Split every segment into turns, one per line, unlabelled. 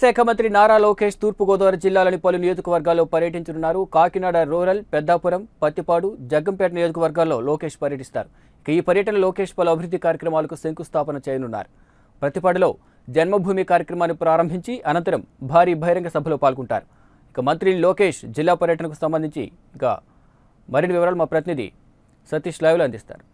శాఖ మంత్రి నారా లోకేష్ తూర్పుగోదావరి జిల్లాలోని పలు నియోజకవర్గాల్లో పర్యటించనున్నారు కాకినాడ రూరల్ పెద్దాపురం పత్తిపాడు జగ్గంపేట నియోజకవర్గాల్లో లోకేష్ పర్యటిస్తారు ఇక ఈ పర్యటన లోకేష్ పలు అభివృద్ధి కార్యక్రమాలకు శంకుస్థాపన చేయనున్నారు ప్రతిపాడులో జన్మభూమి కార్యక్రమాన్ని ప్రారంభించి అనంతరం భారీ బహిరంగ సభలో పాల్గొంటారు ఇక మంత్రి లోకేష్ జిల్లా పర్యటనకు సంబంధించి ఇక మరిన్ని వివరాలు మా ప్రతినిధి సతీష్ లైవ్లో అందిస్తారు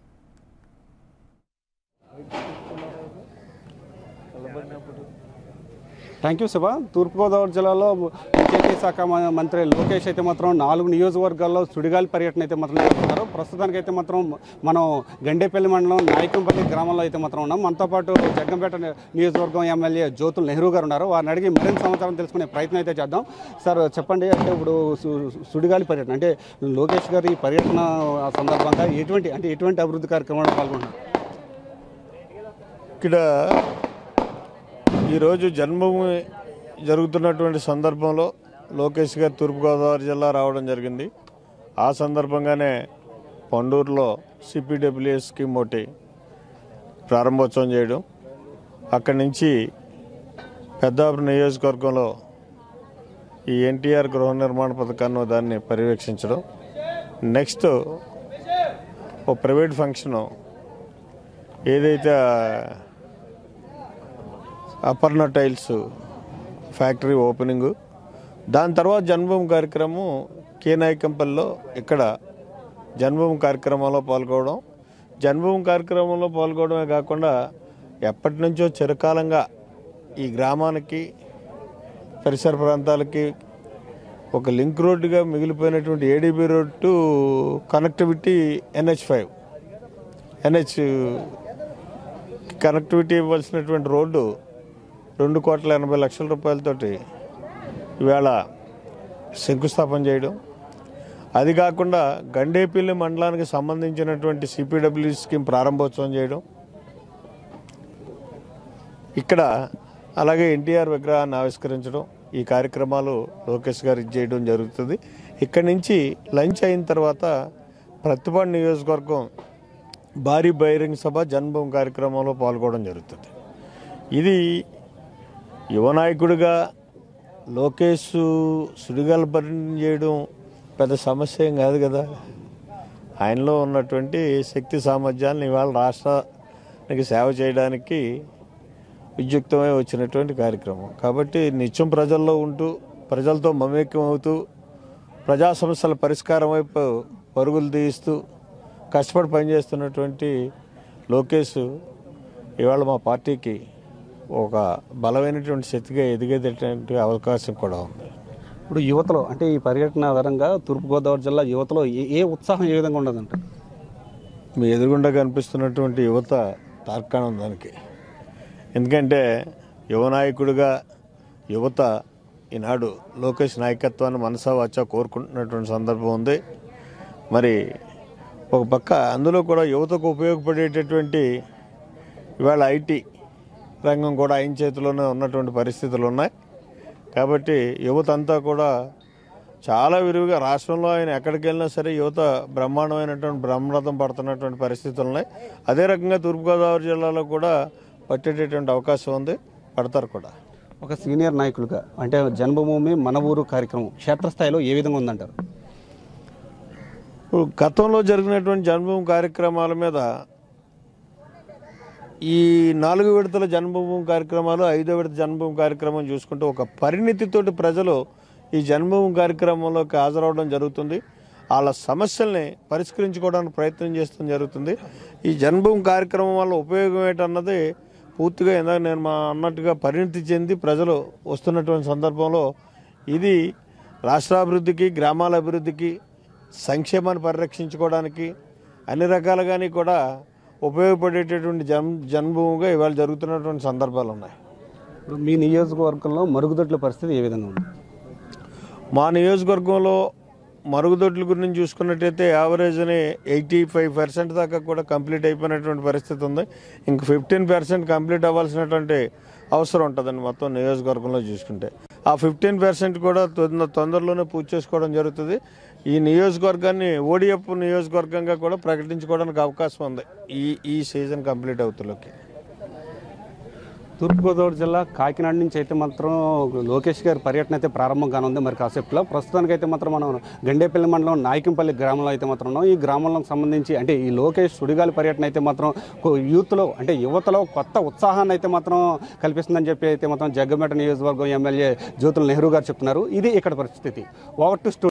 థ్యాంక్ యూ శివ తూర్పుగోదావరి జిల్లాలో పంచాయతీ శాఖ మ- మంత్రి లోకేష్ అయితే మాత్రం నాలుగు నియోజకవర్గాల్లో సుడిగాలి పర్యటన అయితే మాత్రం చేస్తున్నారు ప్రస్తుతానికి అయితే మాత్రం మనం గండేపల్లి మండలం నాయకంపల్లి గ్రామంలో అయితే మాత్రం ఉన్నాం మనతో పాటు జగ్గంపేట ని- నియోజకవర్గం ఎమ్మెల్యే జ్యోతుల్ నెహ్రూ గారు ఉన్నారు వారిని అడిగి మరింత సమాచారం తెలుసుకునే ప్రయత్నం అయితే చేద్దాం సార్ చెప్పండి అంటే ఇప్పుడు సు- సుడిగాలి పర్యటన అంటే లోకేష్ గారి ఈ పర్యటన సందర్భంగా ఎటువంటి అంటే ఎటువంటి అభివృద్ధి కార్యక్రమాలు పాల్గొంటున్నారు
ఇక్కడ ఈరోజు జన్మభూమి జరుగుతున్నటువంటి సందర్భంలో లోకేష్ గారు తూర్పుగోదావరి జిల్లా రావడం జరిగింది ఆ సందర్భంగానే పండూరులో సిపిడబ్ల్యూఎస్ స్కీమ్ ఒకటి ప్రారంభోత్సవం చేయడం అక్కడి నుంచి పెద్దాపురం నియోజకవర్గంలో ఈ ఎన్టీఆర్ గృహ నిర్మాణ పథకాన్ని దాన్ని పర్యవేక్షించడం నెక్స్ట్ ఓ ప్రైవేట్ ఫంక్షను ఏదైతే అపర్ణ టైల్స్ ఫ్యాక్టరీ ఓపెనింగ్ దాని తర్వాత జన్మభూమి కార్యక్రమం కే నాయకంపల్లిలో ఇక్కడ జన్మభూమి కార్యక్రమంలో పాల్గొనడం జన్మభూమి కార్యక్రమంలో పాల్గొనడమే కాకుండా ఎప్పటి నుంచో చిరకాలంగా ఈ గ్రామానికి పరిసర ప్రాంతాలకి ఒక లింక్ రోడ్డుగా మిగిలిపోయినటువంటి ADB road to connectivity NH five NH connectivity ఇవ్వాల్సినటువంటి రోడ్డు రెండు కోట్ల ఎనభై లక్షల రూపాయలతోటి ఇవాళ శంకుస్థాపన చేయడం అది కాకుండా గండేపల్లి మండలానికి సంబంధించినటువంటి సిపిడబ్ల్యూ స్కీమ్ ప్రారంభోత్సవం చేయడం ఇక్కడ అలాగే ఎన్టీఆర్ విగ్రహాన్ని ఆవిష్కరించడం ఈ కార్యక్రమాలు లోకేష్ గారు ఇది చేయడం జరుగుతుంది ఇక్కడి నుంచి లంచ్ అయిన తర్వాత ప్రతిపాడు నియోజకవర్గం భారీ బహిరంగ సభ జన్మభూమి కార్యక్రమంలో పాల్గొనడం జరుగుతుంది ఇది యువ నాయకుడిగా లోకేష్ సుడిగాల పర్యటన చేయడం పెద్ద సమస్య ఏం కాదు కదా ఆయనలో ఉన్నటువంటి శక్తి సామర్థ్యాలను ఇవాళ రాష్ట్రానికి సేవ చేయడానికి విద్యుక్తమై వచ్చినటువంటి కార్యక్రమం కాబట్టి నిత్యం ప్రజల్లో ఉంటూ ప్రజలతో మమేక్యం అవుతూ ప్రజా సమస్యల పరిష్కారం వైపు పరుగులు తీయిస్తూ కష్టపడి పనిచేస్తున్నటువంటి లోకేష్ ఇవాళ మా పార్టీకి ఒక బలమైనటువంటి శక్తిగా ఎదిగేటటువంటి అవకాశం కూడా ఉంది
ఇప్పుడు యువతలో అంటే ఈ పర్యటన ఆధారంగా తూర్పుగోదావరి జిల్లా యువతలో ఏ ఏ ఉత్సాహం ఏ విధంగా ఉండదంట
మీ ఎదురుగుండా కనిపిస్తున్నటువంటి యువత తార్కాణం దానికి ఎందుకంటే యువ నాయకుడిగా యువత ఈనాడు లోకేష్ నాయకత్వాన్ని మనసా వాచా కోరుకుంటున్నటువంటి సందర్భం ఉంది మరి ఒక పక్క అందులో కూడా యువతకు ఉపయోగపడేటటువంటి ఇవాళ ఐటీ రంగం కూడా ఆయన చేతిలోనే ఉన్నటువంటి పరిస్థితులు ఉన్నాయి కాబట్టి యువత అంతా కూడా చాలా విరివిగా రాష్ట్రంలో ఆయన ఎక్కడికి వెళ్ళినా సరే యువత బ్రహ్మాండమైనటువంటి బ్రహ్మరథం పడుతున్నటువంటి పరిస్థితులు ఉన్నాయి అదే రకంగా తూర్పుగోదావరి జిల్లాలో కూడా పట్టేటటువంటి అవకాశం ఉంది పడతారు కూడా
ఒక సీనియర్ నాయకులుగా అంటే జన్మభూమి మన ఊరు కార్యక్రమం క్షేత్రస్థాయిలో ఏ విధంగా ఉందంటారు
ఇప్పుడు గతంలో జరిగినటువంటి జన్మభూమి కార్యక్రమాల మీద ఈ నాలుగు విడతల జన్మభూమి కార్యక్రమాలు ఐదో విడత జన్మభూమి కార్యక్రమం చూసుకుంటే ఒక పరిణితితోటి ప్రజలు ఈ జన్మభూమి కార్యక్రమంలోకి హాజరవడం జరుగుతుంది వాళ్ళ సమస్యల్ని పరిష్కరించుకోవడానికి ప్రయత్నం చేస్తడం జరుగుతుంది ఈ జన్మభూమి కార్యక్రమం వల్ల ఉపయోగం ఏంటన్నది పూర్తిగా ఇందాక నేను మా అన్నట్టుగా పరిణితి చెంది ప్రజలు వస్తున్నటువంటి సందర్భంలో ఇది రాష్ట్రాభివృద్ధికి గ్రామాల అభివృద్ధికి సంక్షేమాన్ని పరిరక్షించుకోవడానికి అన్ని రకాలుగాని కూడా ఉపయోగపడేటటువంటి జన్ జన్మభూమిగా ఇవాళ జరుగుతున్నటువంటి సందర్భాలు ఉన్నాయి
ఇప్పుడు మీ నియోజకవర్గంలో మరుగుదొడ్ల పరిస్థితి ఏ విధంగా ఉంది
మా నియోజకవర్గంలో మరుగుదొడ్ల గురించి చూసుకున్నట్టయితే యావరేజ్ని ఎయిటీ ఫైవ్ పర్సెంట్ దాకా కూడా కంప్లీట్ అయిపోయినటువంటి పరిస్థితి ఉంది ఇంక ఫిఫ్టీన్ పర్సెంట్ కంప్లీట్ అవ్వాల్సినటువంటి అవసరం ఉంటుందండి మొత్తం నియోజకవర్గంలో చూసుకుంటే ఆ ఫిఫ్టీన్ పర్సెంట్ కూడా తొంద- తొందరలోనే పూర్తి చేసుకోవడం జరుగుతుంది ఈ నియోజకవర్గాన్ని ఓడిఎఫ్ నియోజకవర్గంగా కూడా ప్రకటించుకోవడానికి అవకాశం ఉంది ఈ ఈ సీజన్ కంప్లీట్ అవుతులోకి
తూర్పుగోదావరి జిల్లా కాకినాడ నుంచి అయితే మాత్రం లోకేష్ గారి పర్యటన అయితే ప్రారంభం కానుంది మరి కాసేపులో ప్రస్తుతానికి అయితే మాత్రం మనం గండేపల్లి మండలం నాయకంపల్లి గ్రామంలో అయితే మాత్రం ఉన్నాం ఈ గ్రామంలో సంబంధించి అంటే ఈ లోకేష్ సుడిగాలి పర్యటన అయితే మాత్రం కొ- యూత్లో అంటే యువతలో కొత్త ఉత్సాహాన్ని అయితే మాత్రం కల్పిస్తుందని చెప్పి అయితే మాత్రం జగ్గంపేట నియోజకవర్గం ఎమ్మెల్యే జ్యోతుల నెహ్రూ గారు చెప్తున్నారు ఇది ఇక్కడ పరిస్థితి ఓవర్ టు స్టూ